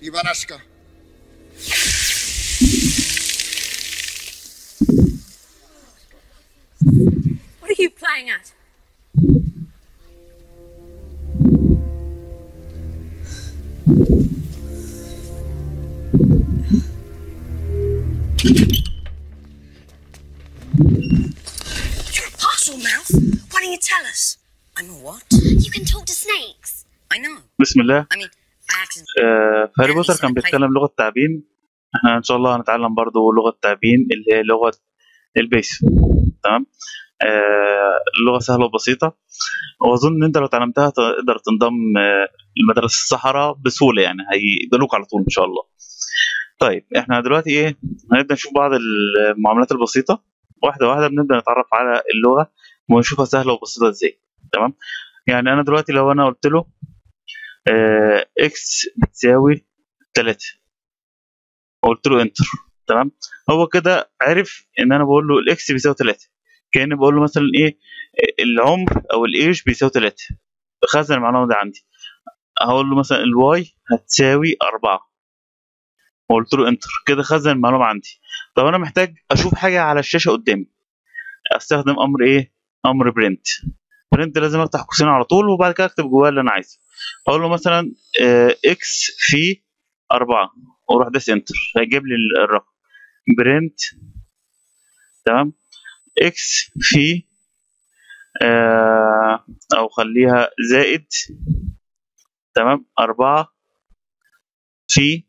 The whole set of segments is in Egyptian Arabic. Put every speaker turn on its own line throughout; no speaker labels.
Ivanashka.
What are you playing at?
You're a parcel mouth. Why don't you tell us? I'm a what?
You can talk to snakes.
I know.
بسم الله
I mean, I accidentally.
آه، هاري بوتر كان بيتكلم لغه تعبين احنا ان شاء الله هنتعلم برضو لغه تعبين اللي هي لغه البيس تمام آه، اللغه سهله وبسيطه واظن ان انت لو اتعلمتها تقدر تنضم آه، لمدرسه الصحراء بسهوله يعني هيقبلوك على طول ان شاء الله طيب احنا دلوقتي ايه هنبدا نشوف بعض المعاملات البسيطه واحده واحده بنبدا نتعرف على اللغه ونشوفها سهله وبسيطه ازاي تمام يعني انا دلوقتي لو انا قلت له آه، اكس بتساوي 3 وقلت له انتر تمام هو كده عرف ان انا بقول له الاكس بيساوي 3 كاني بقول له مثلا ايه العمر او الايج بيساوي 3 خزن المعلومه دي عندي هقول له مثلا الواي هتساوي 4 وقلت له انتر كده خزن المعلومه عندي طب انا محتاج اشوف حاجه على الشاشه قدامي استخدم امر ايه امر برنت برنت لازم افتح قوسين على طول وبعد كده اكتب جواه اللي انا عايزه اقول له مثلا اكس في 4 واروح داس انتر هيجيب لي الرقم برنت تمام اكس في آه او خليها زائد تمام أربعة في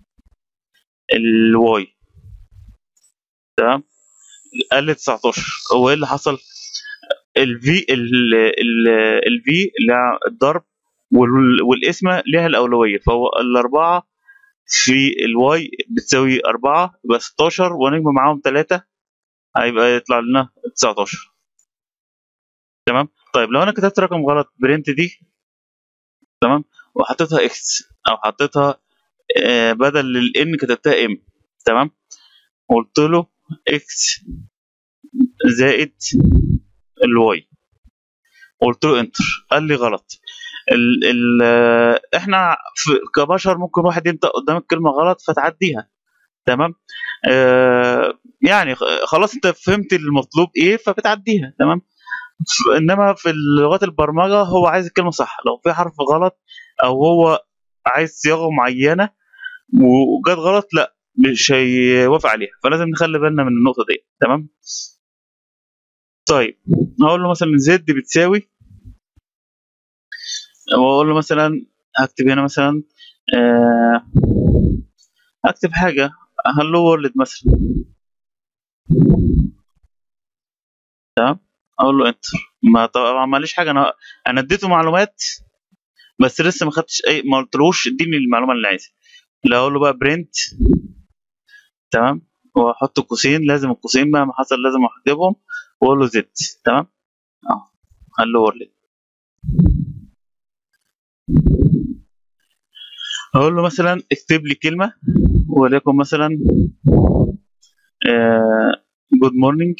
الواي تمام قال لي 19 هو ايه اللي حصل الفي الفي اللي هي الضرب وال- والقسمة ليها الأولوية فهو الأربعة في الواي بتساوي أربعة يبقى 16 ونجمع معاهم تلاتة هيبقى يطلع لنا 19 تمام طيب لو أنا كتبت رقم غلط برنت دي تمام وحطيتها اكس أو حطيتها آه، بدل الان كتبتها ام تمام قلت له اكس زائد الواي قلت له انتر قال لي غلط ال ال آه، احنا في كبشر ممكن واحد ينطق قدامك كلمه غلط فتعديها تمام آه يعني خ- خلاص انت فهمت المطلوب ايه فبتعديها تمام ف- انما في لغات البرمجه هو عايز الكلمه صح لو في حرف غلط او هو عايز صياغه معينه وجت غلط لا مش هيوافق عليها فلازم نخلي بالنا من النقطه دي تمام طيب هقول له مثلا زد بتساوي واقول له مثلا هكتب هنا مثلا آه اكتب حاجه هلو وورلد مثلا تمام اقول له انتر ما طبعا ماليش حاجه انا انا اديته معلومات بس لسه ما خدتش اي ما قلتلوش اديني المعلومه اللي عايزها لا اقول له بقى برنت تمام واحط قوسين لازم القوسين مهما حصل لازم احجبهم واقول له زد تمام اه هلو وورلد اقول له مثلا اكتب لي كلمه وليكن مثلا جود مورنينج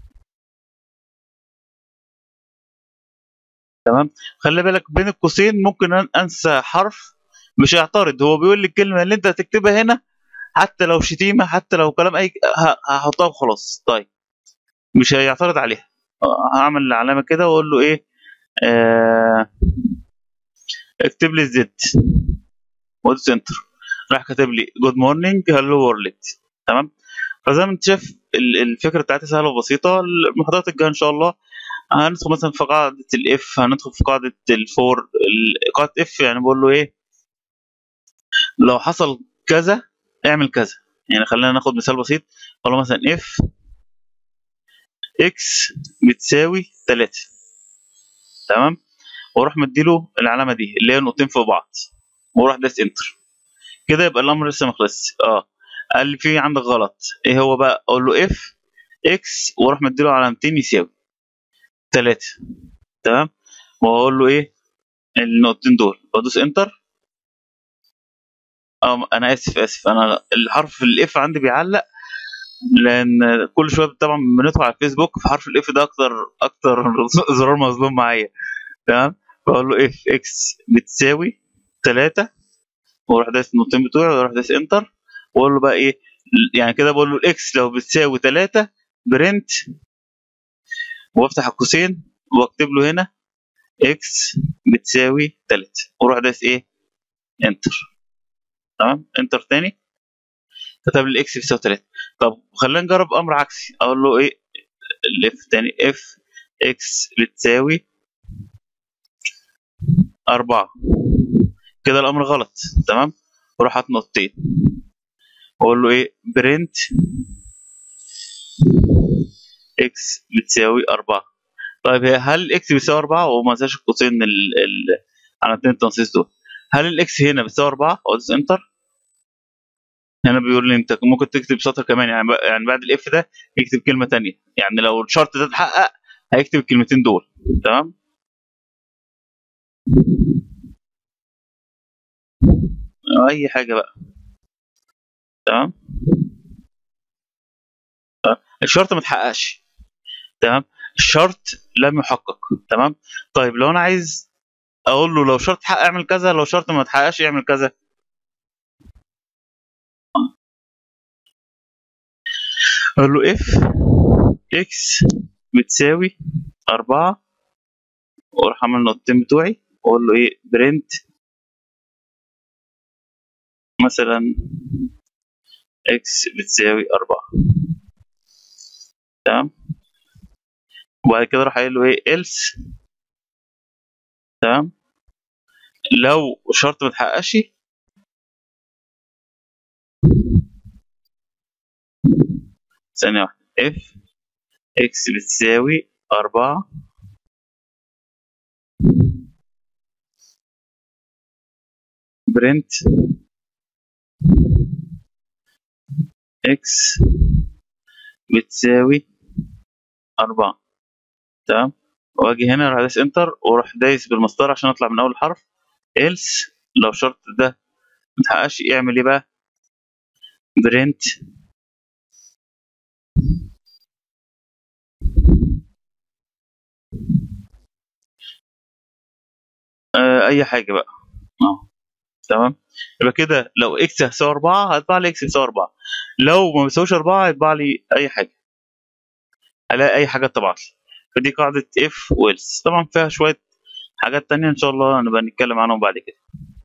تمام خلي بالك بين القوسين ممكن أن- انسى حرف مش هيعترض هو بيقول لي الكلمه اللي انت هتكتبها هنا حتى لو شتيمه حتى لو كلام اي ه- هحطها وخلاص طيب مش هيعترض عليها آه، هعمل علامه كده واقول له ايه آه اكتب لي زد وادوس انتر راح كاتب لي جود مورنينج هلو وورلد تمام فزي ما انت شايف ال- الفكره بتاعتي سهله وبسيطه المحاضرات الجايه ان شاء الله هندخل مثلا في قاعده الاف هندخل في قاعده الفور ال- قاعده اف يعني بقول له ايه لو حصل كذا اعمل كذا يعني خلينا ناخد مثال بسيط اقول له مثلا اف اكس بتساوي 3 تمام واروح مديله العلامه دي اللي هي نقطتين فوق بعض واروح داس انتر كده يبقى الامر لسه ما خلصش اه قال لي في عندك غلط ايه هو بقى اقول له اف اكس واروح مديله علامتين يساوي 3 تمام واقول له ايه النقطتين دول وادوس انتر اه انا اسف اسف انا الحرف الاف عندي بيعلق لان كل شويه طبعا بندخل على الفيسبوك في حرف الاف ده اكتر اكتر زرار مظلوم معايا تمام بقول له اف اكس بتساوي 3 واروح دايس النقطتين بتوعي واروح دايس انتر واقول له بقى ايه يعني كده بقول له الاكس لو بتساوي 3 برنت وافتح القوسين واكتب له هنا اكس بتساوي 3 واروح دايس ايه انتر تمام انتر تاني كتب لي الاكس بيساوي 3 طب خلينا نجرب امر عكسي اقول له ايه الاف تاني اف اكس بتساوي 4 كده الامر غلط تمام واروح حاطط نقطتين واقول له ايه برنت اكس بتساوي 4 طيب هي هل الاكس بيساوي 4 وما انساش القوسين ال ال علامتين التنصيص دول هل الاكس هنا بيساوي 4 وادوس انتر هنا بيقول لي انت ممكن تكتب سطر كمان يعني ب- يعني بعد الاف ده يكتب كلمه تانية يعني لو الشرط ده اتحقق هيكتب الكلمتين دول تمام اي حاجه بقى تمام تمام؟ الشرط ما اتحققش تمام الشرط لم يحقق تمام طيب لو انا عايز اقول له لو شرط اتحقق اعمل كذا لو شرط ما اتحققش اعمل كذا اقول له اف اكس بتساوي أربعة واروح اعمل النقطتين بتوعي واقول له ايه برنت مثلا اكس بتساوي أربعة تمام وبعد كده راح قايل له ايه else تمام لو شرط ما اتحققش ثانية واحدة اف اكس بتساوي أربعة برنت اكس بتساوي أربعة تمام واجي هنا اروح دايس انتر واروح دايس بالمسطرة عشان اطلع من اول حرف else لو الشرط ده متحققش اعمل ايه بقى برنت آه اي حاجة بقى اه تمام يبقى كده لو اكس هيساوي 4 هيطبع لي اكس يساوي 4 لو ما بيساويش 4 هيطبع لي اي حاجة الاقي اي حاجة طبعت لي فدي قاعدة اف ويلس طبعا فيها شوية حاجات تانية ان شاء الله نبقى نتكلم عنهم بعد كده